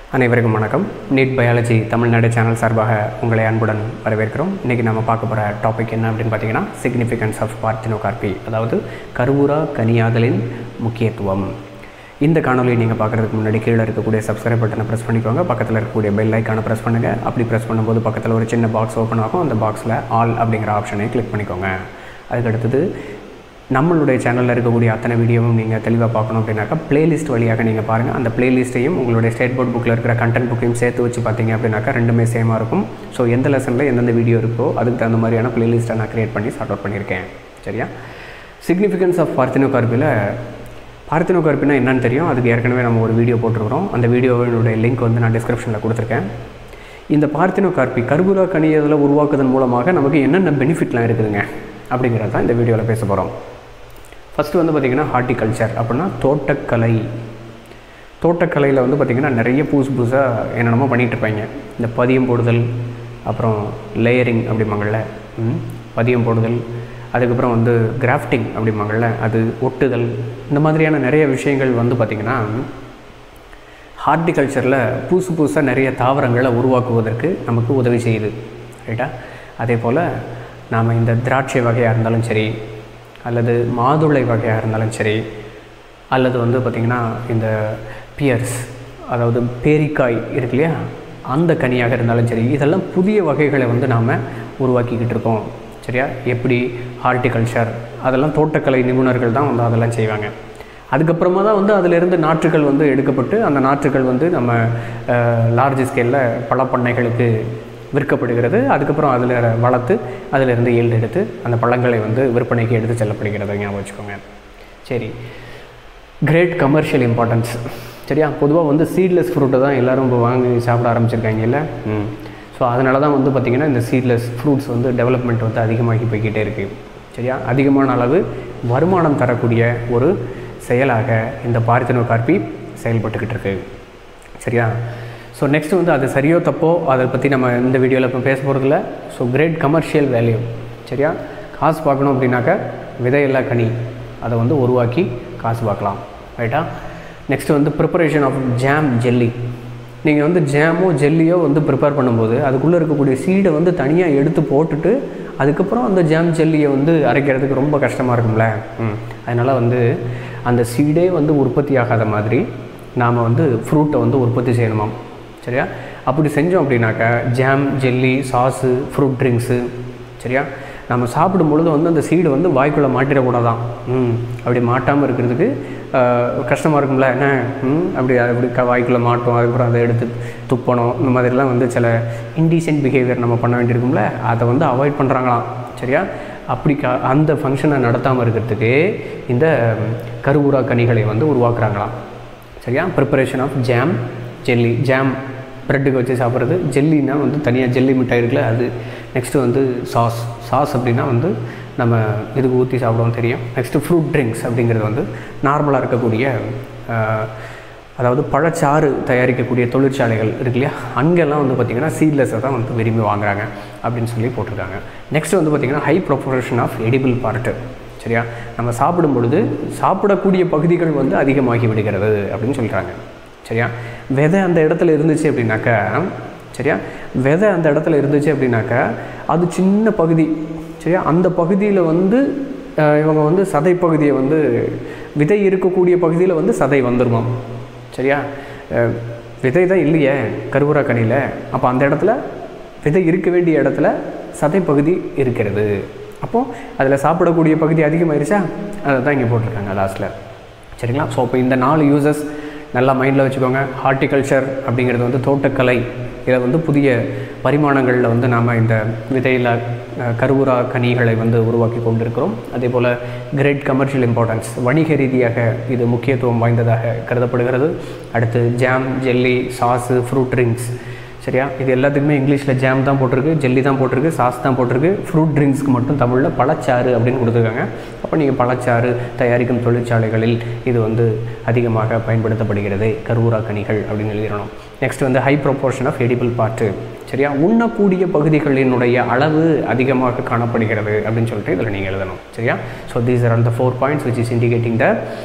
அனைவருக்கும் வணக்கம் NEET biology Tamil Nadu channel சார்பாக உங்களை அன்புடன் வரவேற்கிறோம் இன்றைக்கி நம்ம பார்க்க போகிற டாபிக் என்ன அப்படின்னு பார்த்தீங்கன்னா சிக்னிஃபிகன்ஸ் ஆஃப் பார்த்தினோகார்பி அதாவது கருவுரா கனியாதலின் முக்கியத்துவம் இந்த காணொலியை நீங்கள் பார்க்குறதுக்கு முன்னாடி கீழே இருக்கக்கூடிய சப்ஸ்கிரைப் பட்டனை ப்ரெஸ் பண்ணிக்கோங்க பக்கத்தில் இருக்கக்கூடிய பெல் ஐக்கானை ப்ரெஸ் பண்ணுங்கள் அப்படி ப்ரெஸ் பண்ணும்போது பக்கத்தில் ஒரு சின்ன பாக்ஸ் ஓப்பன் ஆகும் அந்த பாக்ஸில் ஆல் அப்படிங்கிற ஆப்ஷனை கிளிக் பண்ணிக்கோங்க அதுக்கடுத்தது நம்மளுடைய சேனலில் இருக்கக்கூடிய அத்தனை வீடியோவும் நீங்கள் தெளிவாக பார்க்கணும் அப்படின்னாக்கா பிளேலிஸ்ட் வழியாக நீங்கள் பாருங்கள் அந்த பிளேலிஸ்ட்டையும் உங்களுடைய ஸ்டேட் போர்ட் புக்கில் இருக்கிற கண்டென்ட் புக்கையும் சேர்த்து வச்சு பார்த்தீங்க அப்படின்னாக்கா ரெண்டுமே சேமாக இருக்கும் ஸோ எந்த லெசனில் எந்தெந்த வீடியோ இருக்கோ அதுக்கு தகுந்த மாதிரியான பிளேலிஸ்ட்டை நான் க்ரியேட் பண்ணி சார்ட் அவுட் பண்ணியிருக்கேன் சரியா சிக்னிஃபிகன்ஸ் ஆஃப் பார்த்தினோகார்பியில் பார்த்தினோகார்பினா என்னன்னு தெரியும் அதுக்கு ஏற்கனவே நம்ம ஒரு வீடியோ போட்டிருக்கிறோம் அந்த வீடியோவினுடைய லிங்க் வந்து நான் டிஸ்கிரிப்ஷனில் கொடுத்துருக்கேன் இந்த பார்த்தினோகார்பி கருகுலா கனியதில் உருவாக்குவதன் மூலமாக நமக்கு என்னென்ன பெனிஃபிட்லாம் இருக்குதுங்க அப்படிங்கிறது தான் இந்த வீடியோவில் பேச போகிறோம் ஃபஸ்ட்டு வந்து பார்த்திங்கன்னா ஹார்ட்டிகல்ச்சர் அப்படின்னா தோட்டக்கலை தோட்டக்கலையில் வந்து பார்த்திங்கன்னா நிறைய புதுசு புதுசாக என்னென்னமோ பண்ணிகிட்டு இருப்பாங்க இந்த பதியம் போடுதல் அப்புறம் லேயரிங் அப்படிம்பாங்கள்ல ம், பதியம் போடுதல் அதுக்கப்புறம் வந்து கிராஃப்டிங் அப்படிம்பாங்கள்ல அது ஒட்டுதல் இந்த மாதிரியான நிறைய விஷயங்கள் வந்து பார்த்திங்கன்னா ஹார்ட்டிகல்ச்சரில் புதுசு புதுசாக நிறைய தாவரங்களை உருவாக்குவதற்கு நமக்கு உதவி செய்யுது ரைட்டா அதே போல் நாம் இந்த திராட்சை வகையாக இருந்தாலும் சரி அல்லது மாதுளை வகையாக இருந்தாலும் சரி அல்லது வந்து பார்த்திங்கன்னா இந்த பியர்ஸ் அதாவது பேரிக்காய் இருக்கு இல்லையா அந்த கனியாக இருந்தாலும் சரி இதெல்லாம் புதிய வகைகளை வந்து நாம் உருவாக்கிக்கிட்டு இருக்கோம் சரியா எப்படி ஹார்ட்டிகல்ச்சர் அதெல்லாம் தோட்டக்கலை நிபுணர்கள் தான் வந்து அதெல்லாம் செய்வாங்க அதுக்கப்புறமா தான் வந்து அதிலிருந்து நாற்றுகள் வந்து எடுக்கப்பட்டு அந்த நாற்றுகள் வந்து நம்ம லார்ஜ் ஸ்கேலில் பழப்பண்ணைகளுக்கு விற்கப்படுகிறது அதுக்கப்புறம் அதில் வளர்த்து அதிலிருந்து ஈல்டு எடுத்து அந்த பழங்களை வந்து விற்பனைக்கு எடுத்து செல்லப்படுகிறது ஞாபகம் வச்சுக்கோங்க சரி கிரேட் கமர்ஷியல் இம்பார்ட்டன்ஸ் சரியா பொதுவாக வந்து சீட்லெஸ் ஃப்ரூட்டை தான் எல்லோரும் இப்போ வாங்கி சாப்பிட ஆரம்பிச்சிருக்காங்க இல்லை ம் ஸோ அதனால தான் வந்து பார்த்திங்கன்னா இந்த சீட்லெஸ் ஃப்ரூட்ஸ் வந்து டெவலப்மெண்ட் வந்து அதிகமாகி போய்கிட்டே இருக்குது சரியா அதிகமான அளவு வருமானம் தரக்கூடிய ஒரு செயலாக இந்த பார்த்தினோ கார்பி செயல்பட்டுக்கிட்டு இருக்கு சரியா ஸோ நெக்ஸ்ட் வந்து அது சரியோ தப்போ அதை பற்றி நம்ம இந்த வீடியோவில் இப்போ பேச போகிறதில்ல ஸோ கிரேட் கமர்ஷியல் வேல்யூ சரியா காசு பார்க்கணும் அப்படின்னாக்கா விதையில்லா கனி அதை வந்து உருவாக்கி காசு பார்க்கலாம் ரைட்டா நெக்ஸ்ட் வந்து ப்ரிப்பரேஷன் ஆஃப் ஜாம் ஜெல்லி நீங்கள் வந்து ஜாமோ ஜெல்லியோ வந்து ப்ரிப்பேர் பண்ணும்போது அதுக்குள்ளே இருக்கக்கூடிய சீடை வந்து தனியாக எடுத்து போட்டுட்டு அதுக்கப்புறம் அந்த ஜாம் ஜெல்லியை வந்து அரைக்கிறதுக்கு ரொம்ப கஷ்டமாக இருக்கும்ல ம் அதனால் வந்து அந்த சீடே வந்து உற்பத்தி ஆகாத மாதிரி நாம் வந்து ஃப்ரூட்டை வந்து உற்பத்தி செய்யணுமாம் சரியா அப்படி செஞ்சோம் அப்படின்னாக்கா jam jelly sauce fruit drinks சரியா நம்ம சாப்பிடும் பொழுது வந்து அந்த சீடு வந்து வாய்க்குள்ளே மாட்டிடக்கூடாதான் ம் அப்படி மாட்டாமல் இருக்கிறதுக்கு கஷ்டமாக இருக்கும்ல என்ன ம் அப்படி அப்படி க வாய்க்குள்ளே மாட்டோம் அதுக்கப்புறம் அதை எடுத்து துப்பணும் இந்த மாதிரிலாம் வந்து சில இன்டீசென்ட் பிஹேவியர் நம்ம பண்ண வேண்டியிருக்கும்ல அதை வந்து அவாய்ட் பண்ணுறாங்களாம் சரியா அப்படி க அந்த ஃபங்க்ஷனை நடத்தாமல் இருக்கிறதுக்கு இந்த கருவுரா கனிகளை வந்து உருவாக்குறாங்களாம் சரியா preparation of jam jelly jam ப்ரெட்டுக்கு வச்சு சாப்பிட்றது ஜெல்லினா வந்து தனியாக ஜெல்லி மிட்டாய் இருக்குல்ல அது நெக்ஸ்ட்டு வந்து சாஸ் சாஸ் அப்படின்னா வந்து நம்ம இதுக்கு ஊற்றி சாப்பிடுவோம் தெரியும் நெக்ஸ்ட்டு ஃப்ரூட் ட்ரிங்க்ஸ் அப்படிங்கிறது வந்து நார்மலாக இருக்கக்கூடிய ஆஹ், அதாவது பழச்சாறு தயாரிக்கக்கூடிய தொழிற்சாலைகள் இருக்கு இல்லையா அங்கெல்லாம் வந்து பார்த்திங்கன்னா சீட்லெஸ்ஸை தான் வந்து விரும்பி வாங்குறாங்க அப்படின்னு சொல்லி போட்டிருக்காங்க நெக்ஸ்ட் வந்து பார்த்திங்கன்னா high proportion of edible part சரியா நம்ம சாப்பிடும் பொழுது சாப்பிடக்கூடிய பகுதிகள் வந்து அதிகமாகி விடுகிறது அப்படின்னு சொல்கிறாங்க சரியா விதை அந்த இடத்துல இருந்துச்சு அப்படின்னாக்கா சரியா விதை அந்த இடத்துல இருந்துச்சு அப்படின்னாக்கா அது சின்ன பகுதி சரியா அந்த பகுதியில் வந்து அஹ், இவங்க வந்து சதை பகுதியை வந்து விதை இருக்கக்கூடிய பகுதியில் வந்து சதை வந்துருமாம் சரியா அஹ், விதை தான் இல்லையே கருவுரா கனியில் அப்போ அந்த இடத்துல விதை இருக்க வேண்டிய இடத்துல சதை பகுதி இருக்கிறது அப்போது அதில் சாப்பிடக்கூடிய பகுதி அதிகமாயிருச்சா அதை தான் இங்கே போட்டிருக்காங்க லாஸ்ட்டில் சரிங்களா ஸோ இப்போ இந்த நாலு யூசஸ் நல்லா மைண்டில் வச்சுக்கோங்க ஹார்ட்டிகல்ச்சர் அப்படிங்கிறது வந்து தோட்டக்கலை இதில் வந்து புதிய பரிமாணங்களில் வந்து நாம் இந்த விதையில் அஹ், கருவுரா கனிகளை வந்து உருவாக்கி கொண்டிருக்கிறோம் அதே போல் கிரேட் கமர்ஷியல் இம்பார்ட்டன்ஸ் வணிக ரீதியாக இது முக்கியத்துவம் வாய்ந்ததாக கருதப்படுகிறது அடுத்து jam jelly sauce fruit drinks சரியா இது எல்லாத்துக்குமே இங்கிலீஷில் ஜாம் தான் போட்டிருக்கு ஜெல்லி தான் போட்டிருக்கு சாஸ் தான் போட்டிருக்கு ஃப்ரூட் ட்ரிங்க்ஸ்க்கு மட்டும் தமிழில் பழச்சாறு அப்படின்னு கொடுத்துருக்காங்க அப்போ நீங்கள் பழச்சாறு தயாரிக்கும் தொழிற்சாலைகளில் இது வந்து அதிகமாக பயன்படுத்தப்படுகிறது கருவூரா கனிகள் அப்படின்னு எழுதிடணும் நெக்ஸ்ட் வந்து high proportion of edible part சரியா உண்ணக்கூடிய பகுதிகளினுடைய அளவு அதிகமாக காணப்படுகிறது அப்படின்னு சொல்லிட்டு இதில் நீங்கள் எழுதணும் சரியா so these are all the four points which is indicating the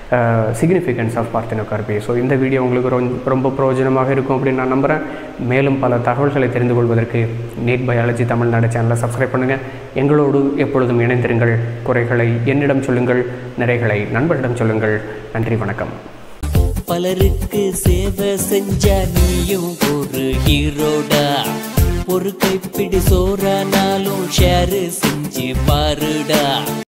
significance of parthenocarpy so இந்த வீடியோ உங்களுக்கு ரொம்ப ரொம்ப பிரயோஜனமாக இருக்கும் அப்படின்னு நான் நம்புகிறேன் மேலும் பல தகவல்களை தெரிந்து கொள்வதற்கு நீட் பயாலஜி தமிழ்நாடு சேனலை சப்ஸ்கிரைப் பண்ணுங்கள் எங்களோடு எப்பொழுதும் இணைந்திருங்கள் குறைகளை என்னிடம் சொல்லுங்கள் நிறைகளை நண்பரிடம் சொல்லுங்கள் நன்றி வணக்கம் பலருக்கு சேவை செஞ்ச நீயும் ஒரு ஹீரோடா ஒரு கைப்பிடி சோறானாலும் ஷேர் செஞ்சு பாருடா